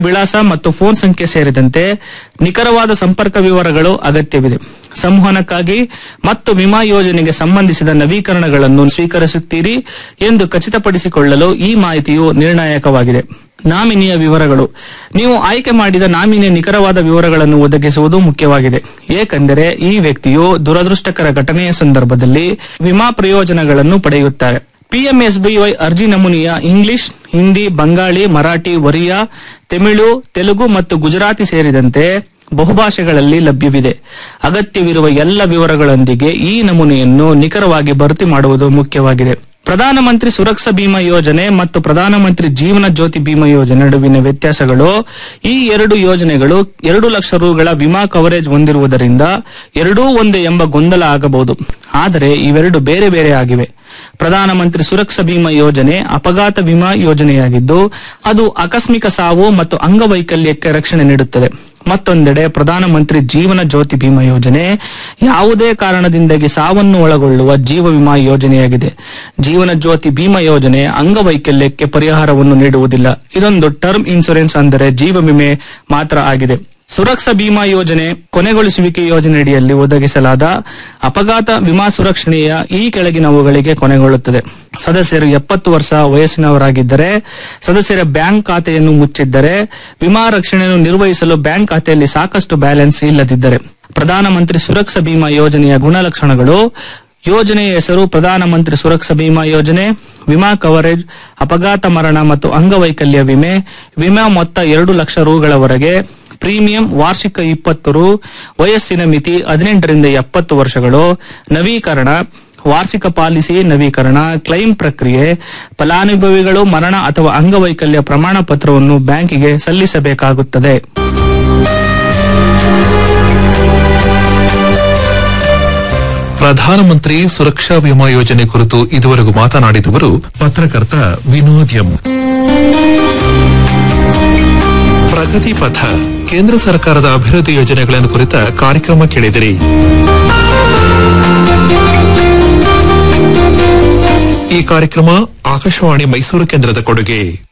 ವಿಳಾಸ ಮತ್ತು ಫೋನ್ ಸಂಖ್ಯೆ ಸೇರಿದಂತೆ ನಿಖರವಾದ ಸಂಪರ್ಕ ವಿವರಗಳು ಅಗತ್ಯವಿದೆ ಸಂವಹನಕ್ಕಾಗಿ ಮತ್ತು ವಿಮಾ ಯೋಜನೆಗೆ ಸಂಬಂಧಿಸಿದ ನವೀಕರಣಗಳನ್ನು ಸ್ವೀಕರಿಸುತ್ತೀರಿ ಎಂದು ಖಚಿತಪಡಿಸಿಕೊಳ್ಳಲು ಈ ಮಾಹಿತಿಯು ನಿರ್ಣಾಯಕವಾಗಿದೆ ನಾಮಿನಿಯ ವಿವರಗಳು ನೀವು ಆಯ್ಕೆ ಮಾಡಿದ ನಾಮಿನಿಯ ನಿಖರವಾದ ವಿವರಗಳನ್ನು ಒದಗಿಸುವುದು ಮುಖ್ಯವಾಗಿದೆ ಏಕೆಂದರೆ ಈ ವ್ಯಕ್ತಿಯು ದುರದೃಷ್ಟಕರ ಘಟನೆಯ ಸಂದರ್ಭದಲ್ಲಿ ವಿಮಾ ಪ್ರಯೋಜನಗಳನ್ನು ಪಡೆಯುತ್ತಾರೆ ಪಿಎಂಎಸ್ಬಿವೈ ಅರ್ಜಿ ನಮೂನೆಯ ಇಂಗ್ಲಿಷ್ ಹಿಂದಿ ಬಂಗಾಳಿ ಮರಾಠಿ ಒರಿಯಾ ತಮಿಳು ತೆಲುಗು ಮತ್ತು ಗುಜರಾತಿ ಸೇರಿದಂತೆ ಬಹುಭಾಷೆಗಳಲ್ಲಿ ಲಭ್ಯವಿದೆ ಅಗತ್ಯವಿರುವ ಎಲ್ಲ ವಿವರಗಳೊಂದಿಗೆ ಈ ನಮೂನೆಯನ್ನು ನಿಖರವಾಗಿ ಭರ್ತಿ ಮಾಡುವುದು ಮುಖ್ಯವಾಗಿದೆ ಪ್ರಧಾನಮಂತ್ರಿ ಸುರಕ್ಷಾ ಬಿಮಾ ಯೋಜನೆ ಮತ್ತು ಪ್ರಧಾನಮಂತ್ರಿ ಜೀವನ ಜ್ಯೋತಿ ಬಿಮಾ ಯೋಜನೆ ನಡುವಿನ ವ್ಯತ್ಯಾಸಗಳು ಈ ಎರಡು ಯೋಜನೆಗಳು ಎರಡು ಲಕ್ಷ ರುಗಳ ವಿಮಾ ಕವರೇಜ್ ಹೊಂದಿರುವುದರಿಂದ ಎರಡೂ ಒಂದೇ ಎಂಬ ಗೊಂದಲ ಆಗಬಹುದು ಆದರೆ ಇವೆರಡು ಬೇರೆ ಬೇರೆ ಆಗಿವೆ ಪ್ರಧಾನಮಂತ್ರಿ ಸುರಕ್ಷಾ ಬಿಮಾ ಯೋಜನೆ ಅಪಘಾತ ವಿಮಾ ಯೋಜನೆಯಾಗಿದ್ದು ಅದು ಆಕಸ್ಮಿಕ ಸಾವು ಮತ್ತು ಅಂಗವೈಕಲ್ಯಕ್ಕೆ ರಕ್ಷಣೆ ನೀಡುತ್ತದೆ ಮತ್ತೊಂದೆಡೆ ಪ್ರಧಾನಮಂತ್ರಿ ಜೀವನ ಜ್ಯೋತಿ ಬಿಮಾ ಯೋಜನೆ ಯಾವುದೇ ಕಾರಣದಿಂದಾಗಿ ಸಾವನ್ನು ಒಳಗೊಳ್ಳುವ ಜೀವ ವಿಮಾ ಯೋಜನೆಯಾಗಿದೆ ಜೀವನ ಜ್ಯೋತಿ ಬಿಮಾ ಯೋಜನೆ ಅಂಗವೈಕಲ್ಯಕ್ಕೆ ಪರಿಹಾರವನ್ನು ನೀಡುವುದಿಲ್ಲ ಇದೊಂದು ಟರ್ಮ್ ಇನ್ಶೂರೆನ್ಸ್ ಅಂದರೆ ಜೀವ ವಿಮೆ ಮಾತ್ರ ಆಗಿದೆ ಸುರಕ್ಷಾ ಬಿಮಾ ಯೋಜನೆ ಕೊನೆಗೊಳಿಸುವಿಕೆ ಯೋಜನೆಯಡಿಯಲ್ಲಿ ಒದಗಿಸಲಾದ ಅಪಘಾತ ವಿಮಾ ಸುರಕ್ಷಣೆಯ ಈ ಕೆಳಗಿನವುಗಳಿಗೆ ಕೊನೆಗೊಳ್ಳುತ್ತದೆ ಸದಸ್ಯರು ಎಪ್ಪತ್ತು ವರ್ಷ ವಯಸ್ಸಿನವರಾಗಿದ್ದರೆ ಸದಸ್ಯರ ಬ್ಯಾಂಕ್ ಖಾತೆಯನ್ನು ಮುಚ್ಚಿದ್ದರೆ ವಿಮಾ ರಕ್ಷಣೆಯನ್ನು ನಿರ್ವಹಿಸಲು ಬ್ಯಾಂಕ್ ಖಾತೆಯಲ್ಲಿ ಸಾಕಷ್ಟು ಬ್ಯಾಲೆನ್ಸ್ ಇಲ್ಲದಿದ್ದರೆ ಪ್ರಧಾನಮಂತ್ರಿ ಸುರಕ್ಷಾ ಬಿಮಾ ಯೋಜನೆಯ ಗುಣಲಕ್ಷಣಗಳು ಯೋಜನೆಯ ಹೆಸರು ಪ್ರಧಾನಮಂತ್ರಿ ಸುರಕ್ಷಾ ಬಿಮಾ ಯೋಜನೆ ವಿಮಾ ಕವರೇಜ್ ಅಪಘಾತ ಮರಣ ಮತ್ತು ಅಂಗವೈಕಲ್ಯ ವಿಮೆ ವಿಮಾ ಮೊತ್ತ ಎರಡು ಲಕ್ಷ ರುಗಳವರೆಗೆ ಪ್ರೀಮಿಯಂ ವಾರ್ಷಿಕ ಇಪ್ಪತ್ತು ರು ವಯಸ್ಸಿನ ಮಿತಿ ಹದಿನೆಂಟರಿಂದ ಎಪ್ಪತ್ತು ವರ್ಷಗಳು ನವೀಕರಣ ವಾರ್ಷಿಕ ಪಾಲಿಸಿ ನವೀಕರಣ ಕ್ಲೈಮ್ ಪ್ರಕ್ರಿಯೆ ಫಲಾನುಭವಿಗಳು ಮರಣ ಅಥವಾ ಅಂಗವೈಕಲ್ಯ ಪ್ರಮಾಣ ಪತ್ರವನ್ನು ಬ್ಯಾಂಕಿಗೆ ಸಲ್ಲಿಸಬೇಕಾಗುತ್ತದೆ ಪ್ರಧಾನಮಂತ್ರಿ ಸುರಕ್ಷಾ ವಿಮಾ ಯೋಜನೆ ಕುರಿತು ಇದುವರೆಗೂ ಮಾತನಾಡಿದವರು ಪತ್ರಕರ್ತ ವಿನೋದ್ ಎಂ ಪ್ರಗತಿ ಪಥ ಕೇಂದ್ರ ಸರ್ಕಾರದ ಅಭಿವೃದ್ಧಿ ಯೋಜನೆಗಳನ್ನು ಕುರಿತ ಕಾರ್ಯಕ್ರಮ ಕೇಳಿದಿರಿ ಈ ಕಾರ್ಯಕ್ರಮ ಆಕಾಶವಾಣಿ ಮೈಸೂರು ಕೇಂದ್ರದ ಕೊಡುಗೆ